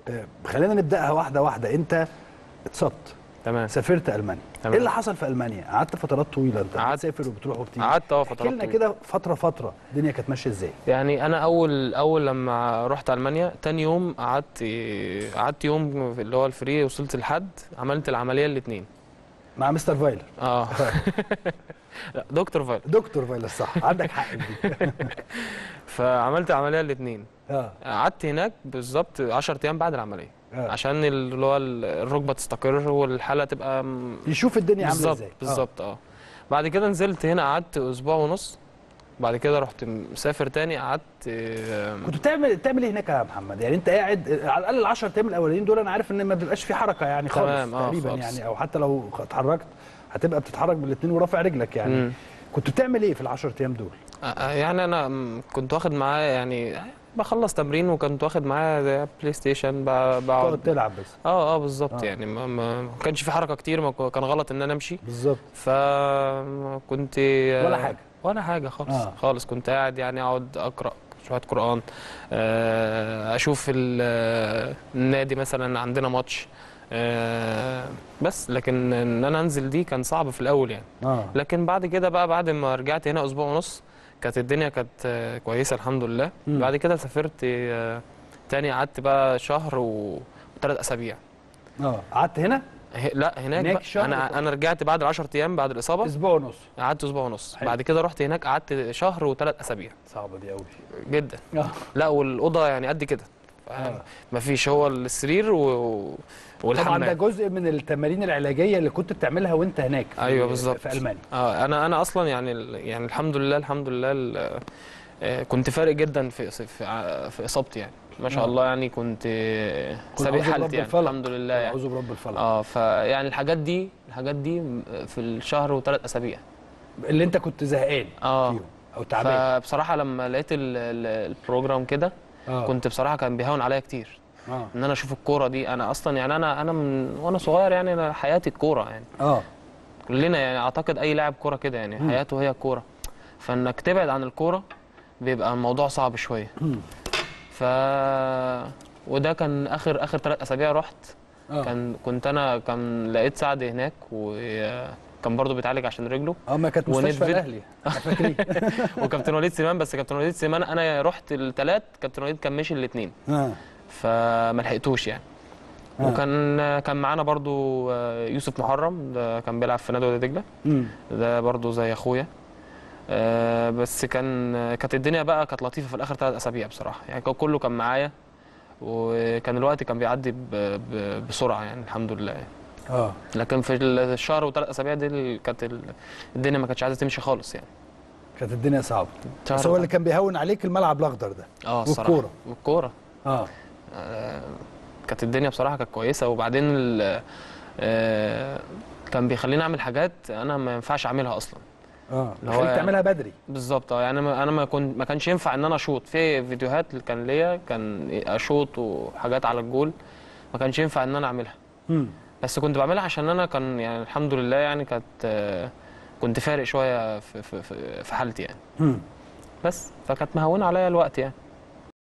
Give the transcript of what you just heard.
آه، خلينا نبداها واحده واحده انت اتصبت تمام سافرت المانيا تمام. ايه اللي حصل في المانيا قعدت فترات طويله انت قعدت- بتسافر وبتروح وبتيجي قعدت اه احكي فترات لنا طويلة. كده فتره فتره الدنيا كانت ماشيه ازاي يعني انا اول اول لما رحت المانيا تاني يوم قعدت قعدت يوم في اللي هو الفري وصلت لحد عملت العمليه الاثنين مع مستر فايلر اه لا دكتور فايل دكتور فايلر صح عندك حق في دي فعملت العمليه الاثنين اه قعدت هناك بالظبط 10 ايام بعد العمليه آه. عشان اللي هو الركبه تستقر والحاله تبقى م- يشوف الدنيا عامله بالظبط ازاي آه. بالظبط اه بعد كده نزلت هنا قعدت اسبوع ونص بعد كده رحت مسافر تاني قعدت آه، كنت بتعمل تعمل ايه هناك يا محمد يعني انت قاعد على الاقل ال 10 ايام الاولانيين دول انا عارف ان ما بيبقاش في حركه يعني خالص تمام، آه، تقريبا خالص. يعني او حتى لو اتحركت هتبقى بتتحرك بالاثنين ورافع رجلك يعني مم. كنت بتعمل ايه في ال 10 ايام دول آه، يعني انا م- كنت واخد معايا يعني بخلص تمرين وكنت واخد معايا زي بلاي ستيشن ب- تقعد بقعد تلعب بس اه اه بالظبط آه. يعني ما, ما ما كانش في حركه كتير ما ك- كان غلط ان انا امشي بالظبط فكنت ولا حاجة. ولا حاجه خالص آه. آه. خالص كنت قاعد يعني اقعد اقرا شويه قران آه، اشوف ال- آه، النادي مثلا عندنا ماتش آه، بس لكن ان انا انزل دي كان صعب في الاول يعني اه لكن بعد كده بقى بعد ما رجعت هنا اسبوع ونص كانت الدنيا كانت آه، كويسه الحمد لله مم. بعد كده سافرت آه، تاني قعدت بقى شهر و- وثلاث اسابيع اه قعدت هنا ه- لا هناك, هناك بقى شهر ولا- انا انا رجعت بعد 10 ايام بعد الاصابه اسبوع ونص قعدت اسبوع ونص حلو. بعد كده رحت هناك قعدت شهر وثلاث اسابيع صعبه دي قوي جدا اه لا والاوضه يعني قد كده آه. مفيش هو السرير و... طبعا ده والحمام جزء من التمارين العلاجيه اللي كنت بتعملها وانت هناك في- ايوه بالظبط في المانيا اه انا انا اصلا يعني ال- يعني الحمد لله الحمد لله ال- آه، كنت فارق جدا في في ع- في اصابتي يعني ما شاء آه. الله يعني كنت آه، كنت سابق أعوذ برب حالتي يعني الفلق. الحمد لله يعني اعوذ برب الفلق اه فيعني الحاجات دي الحاجات دي في الشهر وثلاث اسابيع اللي انت كنت زهقان اه فيهم او تعبان فبصراحه لما لقيت ال- ال- البروجرام كده آه. كنت بصراحه كان بيهون عليا كتير اه ان انا اشوف الكوره دي انا اصلا يعني انا انا من وانا صغير يعني انا حياتي الكوره يعني اه كلنا يعني اعتقد اي لاعب كوره كده يعني مم. حياته هي الكوره فانك تبعد عن الكوره بيبقى الموضوع صعب شويه مم. ف وده كان اخر اخر ثلاث اسابيع رحت اه كان كنت انا كان لقيت سعد هناك وكان برضه بيتعالج عشان رجله اه ما كانت مستشفى وندفد. الاهلي أنا فاكرين وكابتن وليد سليمان بس كابتن وليد سليمان انا رحت الثلاث كابتن وليد كان مشي الاثنين اه فما لحقتوش يعني آه. وكان كان معانا برضو آه، يوسف محرم ده كان بيلعب في نادي وادي دجله مم. ده برضو زي اخويا آه، بس كان كانت الدنيا بقى كانت لطيفه في الاخر ثلاث اسابيع بصراحه يعني كان كله كان معايا وكان الوقت كان بيعدي ب- ب- بسرعه يعني الحمد لله يعني. اه لكن في الشهر وثلاث اسابيع دي ال- كانت ال- الدنيا ما كانتش عايزه تمشي خالص يعني كانت الدنيا صعبه شهر بس هو اللي كان بيهون عليك الملعب الاخضر ده اه الصراحه والكورة. والكوره اه آه، كانت الدنيا بصراحه كانت كويسه وبعدين ال- آه، كان بيخليني اعمل حاجات انا ما ينفعش اعملها اصلا اه اللي هو خليك يعني- تعملها بدري بالظبط اه يعني ما- انا ما كنت ما كانش ينفع ان انا اشوط في فيديوهات اللي كان ليا كان اشوط وحاجات على الجول ما كانش ينفع ان انا اعملها مم. بس كنت بعملها عشان انا كان يعني الحمد لله يعني كانت آه، كنت فارق شويه في في في- في حالتي يعني مم. بس فكانت مهونه عليا الوقت يعني